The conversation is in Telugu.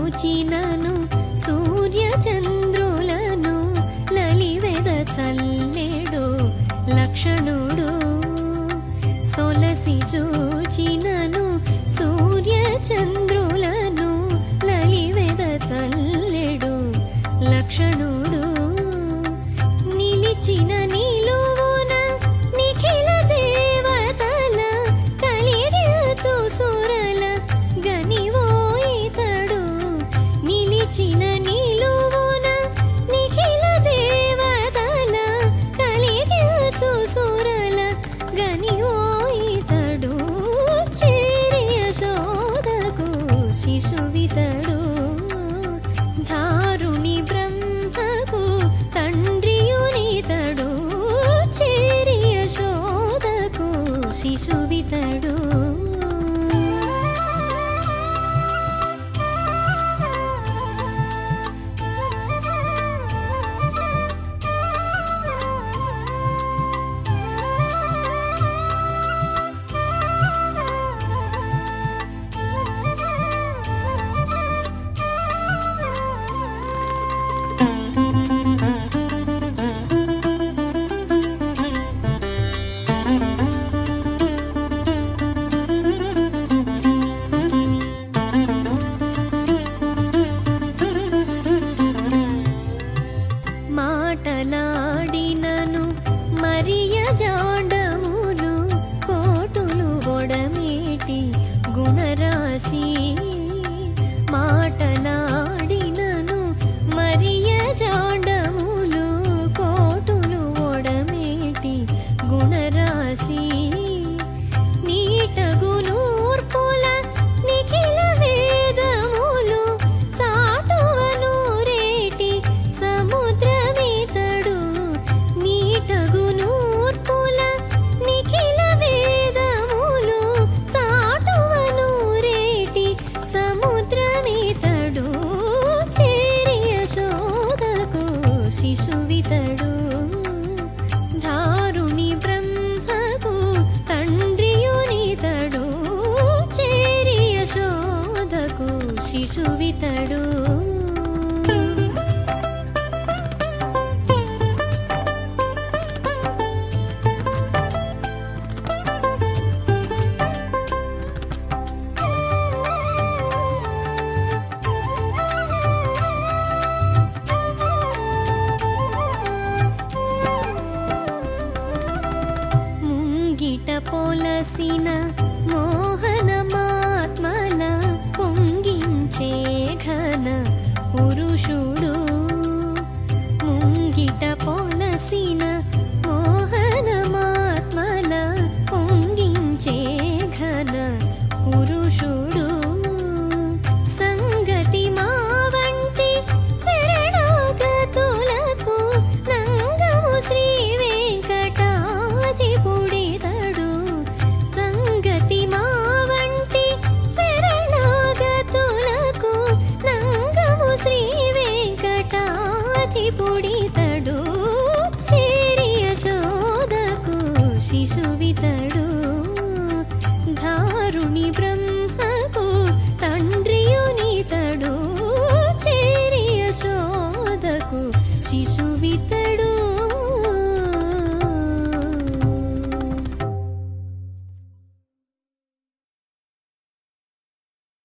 చూచినను సూర్య చంద్రులను లలివెద చల్లెడు లక్షణుడు సొలసి చూచినను సూర్య చంద్రులను లలివెద చల్లెడు లక్షణుడు నిలిచిన నిలువున నిఖిల దేవతల కలిగిచు సురల గనివోయితడు నిలిచిన నిలువున నిఖిల దేవతల కలిగిచు సురల గనివోయితడు చేరియ శోధకు శిశువితడు ధారుణి బ్రహ్మకు తండ్రియునితడు చేరియ శోధకు శిశువితడు మాటలాడినను మరియ జాండములు కోటులు ఒడమేటి గుణరాశి మాటలాడినను మరియ జాండములు కోటులు ఒడమేటి గుణరాశి నీటగునూర్పుల నిఖిల వేదములు చాటువను రేటి సముద్రమితడు నీటగునూర్పుల నిఖిల వేదములు చాటువను రేటి సముద్రమితడు చేరియ శోధకు శిశువితడు ధారుణి బ్రహ్మకు తండ్రియునితడు చేరియ శోధకు శిశువితడు ముంగిట పొలసిన మోహనమాత్మల పొంగించే ఘన పురుషుడు ముంగిట పొలసిన మోహనమాత్మల పొంగించే ఘన పురుషుడు సంగతి మా వంటి శరణాగతులకు నంగము శ్రీ వెంకటాధిపుడితడు సంగతి మా వంటి శరణాగతులకు నంగము శ్రీ వెంకటాధిపుడితడు చేరియ శోధకు శిశువితడు